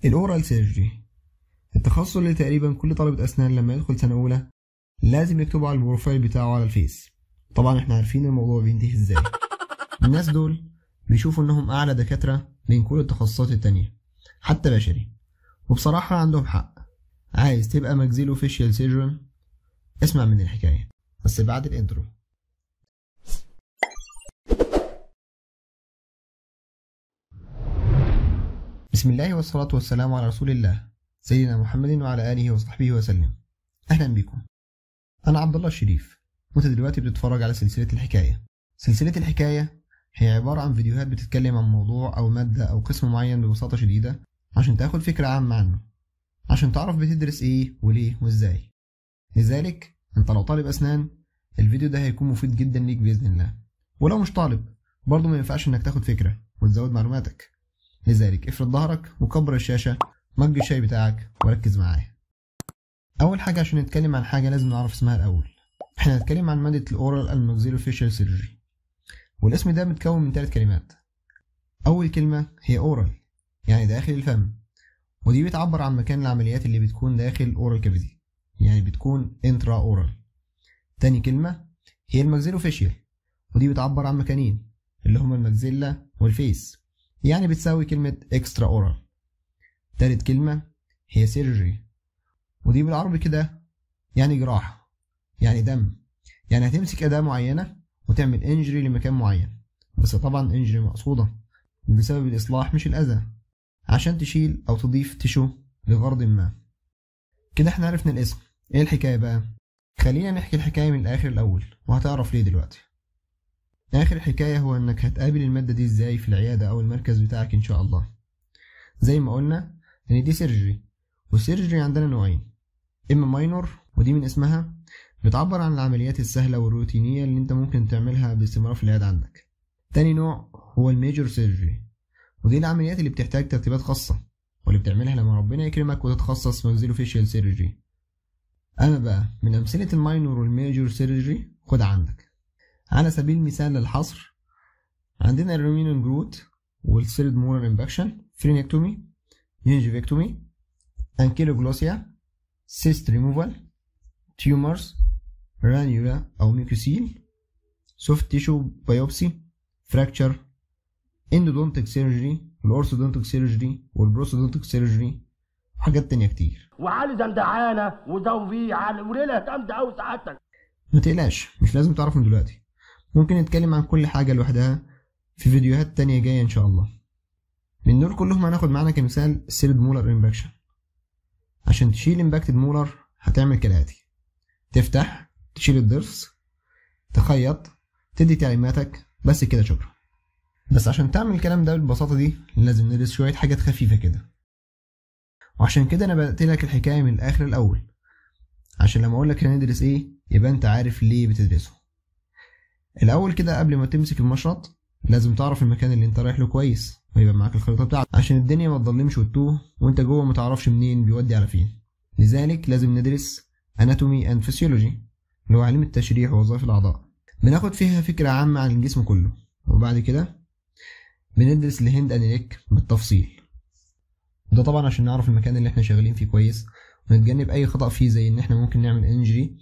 الأورال سيرجري التخصص اللي تقريبا كل طالبة أسنان لما يدخل سنة أولى لازم يكتبه على البروفايل بتاعه على الفيس طبعا احنا عارفين الموضوع بينتهي ازاي الناس دول بيشوفوا انهم اعلى دكاترة بين كل التخصصات التانية حتى بشري وبصراحة عندهم حق عايز تبقى ماكسيلو فيشيال سيرجن اسمع من الحكاية بس بعد الانترو بسم الله والصلاة والسلام على رسول الله سيدنا محمد وعلى آله وصحبه وسلم أهلا بكم أنا عبد الله الشريف وأنت دلوقتي بتتفرج على سلسلة الحكاية سلسلة الحكاية هي عبارة عن فيديوهات بتتكلم عن موضوع أو مادة أو قسم معين ببساطة شديدة عشان تاخد فكرة عامة عنه عشان تعرف بتدرس إيه وليه وإزاي لذلك أنت لو طالب أسنان الفيديو ده هيكون مفيد جدا ليك بإذن الله ولو مش طالب برضه ما ينفعش إنك تاخد فكرة وتزود معلوماتك لذلك افرد ظهرك وكبر الشاشة مج الشاي بتاعك وركز معايا أول حاجة عشان نتكلم عن حاجة لازم نعرف اسمها الأول احنا هنتكلم عن مادة الأورال الماكسيلو فيشل سيرجري والاسم ده متكون من ثلاث كلمات أول كلمة هي أورال يعني داخل الفم ودي بتعبر عن مكان العمليات اللي بتكون داخل الأورال كافيتي يعني بتكون انترا أورال تاني كلمة هي الماكسيلو فيشيال ودي بتعبر عن مكانين اللي هما الماكسيلا والفيس يعني بتساوي كلمة اكسترا اورال تالت كلمة هي سيرجري ودي بالعربي كده يعني جراحة يعني دم يعني هتمسك أداة معينة وتعمل انجري لمكان معين بس طبعا انجري مقصودة بسبب الإصلاح مش الأذى عشان تشيل أو تضيف تشو لغرض ما كده احنا عرفنا الاسم ايه الحكاية بقى خلينا نحكي الحكاية من الآخر الأول وهتعرف ليه دلوقتي آخر الحكاية هو إنك هتقابل المادة دي إزاي في العيادة أو المركز بتاعك إن شاء الله زي ما قلنا إن دي سيرجري والسيرجري عندنا نوعين إما ماينور ودي من اسمها بتعبر عن العمليات السهلة والروتينية اللي أنت ممكن تعملها باستمرار في العيادة عندك تاني نوع هو الميجور سيرجري ودي العمليات اللي بتحتاج ترتيبات خاصة واللي بتعملها لما ربنا يكرمك وتتخصص ماكسيلو فيشيال سيرجري أما بقى من أمثلة الماينور والميجور سيرجري خد عندك على سبيل المثال للحصر عندنا الرومينون جروت والسيرد مولر امباكشن فرينكتومي ينجيفكتومي انكيلوجلوسيا سيست ريموفال تيومرز رانيولا او ميكوسيل سوفت تيشو بايوبسي فراكتشر اندودونتك سيرجري الاورثودونتك سيرجري والبروسودونتك سيرجري وحاجات تانية كتير وعلي زندعانه وزوفي على وليله جامده قوي سعادتك ما تقلقش مش لازم تعرف من دلوقتي ممكن نتكلم عن كل حاجة لوحدها في فيديوهات تانية جاية إن شاء الله من دول كلهم هناخد معانا كمثال السيرد مولر امباكشن عشان تشيل امباكتد مولر هتعمل كالآتي تفتح تشيل الضرس تخيط تدي تعليماتك بس كده شكرا بس عشان تعمل الكلام ده بالبساطة دي لازم ندرس شوية حاجات خفيفة كده وعشان كده أنا بدأت لك الحكاية من الآخر الأول عشان لما أقولك هندرس إيه يبقى أنت عارف ليه بتدرسه الأول كده قبل ما تمسك المشرط لازم تعرف المكان اللي انت رايح له كويس ويبقى معاك الخريطة بتاعتك عشان الدنيا ما تضلمش وتتوه وانت جوه ما تعرفش منين بيودي على فين لذلك لازم ندرس اناتومي اند فيسيولوجي اللي هو علم التشريح ووظائف الأعضاء بناخد فيها فكرة عامة عن الجسم كله وبعد كده بندرس الهند انيليك بالتفصيل وده طبعا عشان نعرف المكان اللي احنا شغالين فيه كويس ونتجنب اي خطأ فيه زي ان احنا ممكن نعمل انجري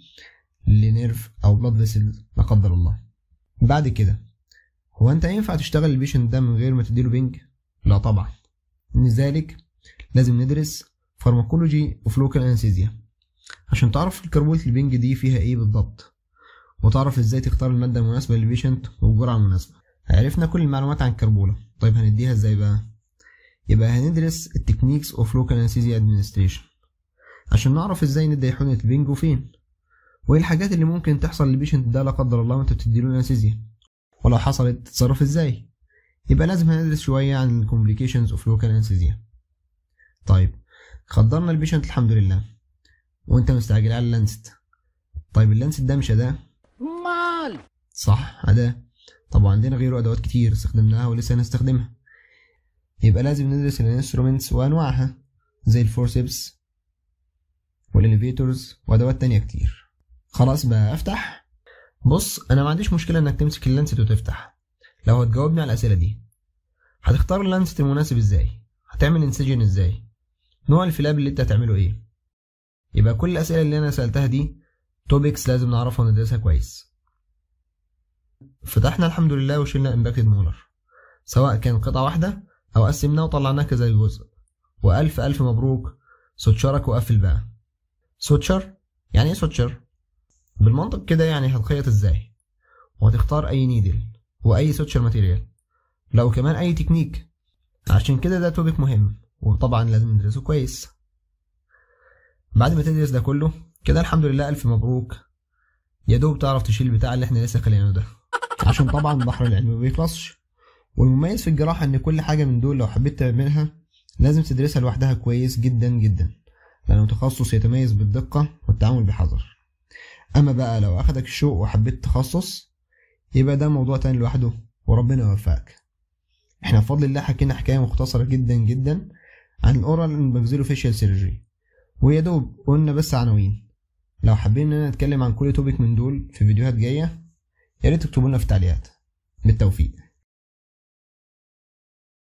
لنيرف او بلاد فيسل لا قدر الله بعد كده هو انت ينفع تشتغل البيشنت ده من غير ما تديله بنج لا طبعا لذلك لازم ندرس فارماكولوجي اوف لوكال انستيزيا عشان تعرف الكربولة البنج دي فيها ايه بالضبط وتعرف ازاي تختار المادة المناسبة للبيشنت والجرعة المناسبة عرفنا كل المعلومات عن الكربولة طيب هنديها ازاي بقى يبقى هندرس التكنيكس اوف لوكال انستيزيا ادمنستريشن عشان نعرف ازاي ندي حقنة البنج وفين وايه الحاجات اللي ممكن تحصل للبيشنت ده لا قدر الله وانت بتديله انستيزيا ولو حصلت تتصرف ازاي يبقى لازم هندرس شوية عن الكومبليكيشنز اوف لوكال انستيزيا طيب خدرنا البيشنت الحمد لله وانت مستعجل على اللانست طيب اللانست ده مش اداة مال صح اداة طب عندنا غيره ادوات كتير استخدمناها ولسه هنستخدمها يبقى لازم ندرس الانسترومنتس وانواعها زي الفورسيبس والاليفيتورز وادوات تانية كتير خلاص بقى افتح بص انا ما عنديش مشكله انك تمسك اللانست وتفتح لو هتجاوبني على الاسئله دي هتختار اللانست المناسب ازاي هتعمل انسجن ازاي نوع الفلاب اللي انت هتعمله ايه يبقى كل الاسئله اللي انا سالتها دي توبكس لازم نعرفها وندرسها كويس فتحنا الحمد لله وشلنا امباكتد مولر سواء كان قطعه واحده او قسمناه وطلعناه كذا جزء والف الف مبروك سوتشرك وقفل بقى سوتشر يعني ايه سوتشر بالمنطق كده يعني هتخيط ازاي وهتختار اي نيدل واي سوتشر ماتيريال لو كمان اي تكنيك عشان كده ده توبيك مهم وطبعا لازم ندرسه كويس بعد ما تدرس ده كله كده الحمد لله الف مبروك يا دوب تعرف تشيل البتاع اللي احنا لسه خليناه ده عشان طبعا بحر العلم ما بيخلصش والمميز في الجراحة ان كل حاجة من دول لو حبيت تعملها لازم تدرسها لوحدها كويس جدا جدا لأنه تخصص يتميز بالدقة والتعامل بحذر أما بقى لو أخدك الشوق وحبيت تخصص يبقى ده موضوع تاني لوحده وربنا يوفقك احنا بفضل الله حكينا حكاية مختصرة جدا جدا عن الأورال ماكسيلوفيشيال سيرجري ويا دوب قلنا بس عناوين لو حابين اننا نتكلم عن كل توبيك من دول في فيديوهات جاية يا ريت تكتبوا لنا في التعليقات بالتوفيق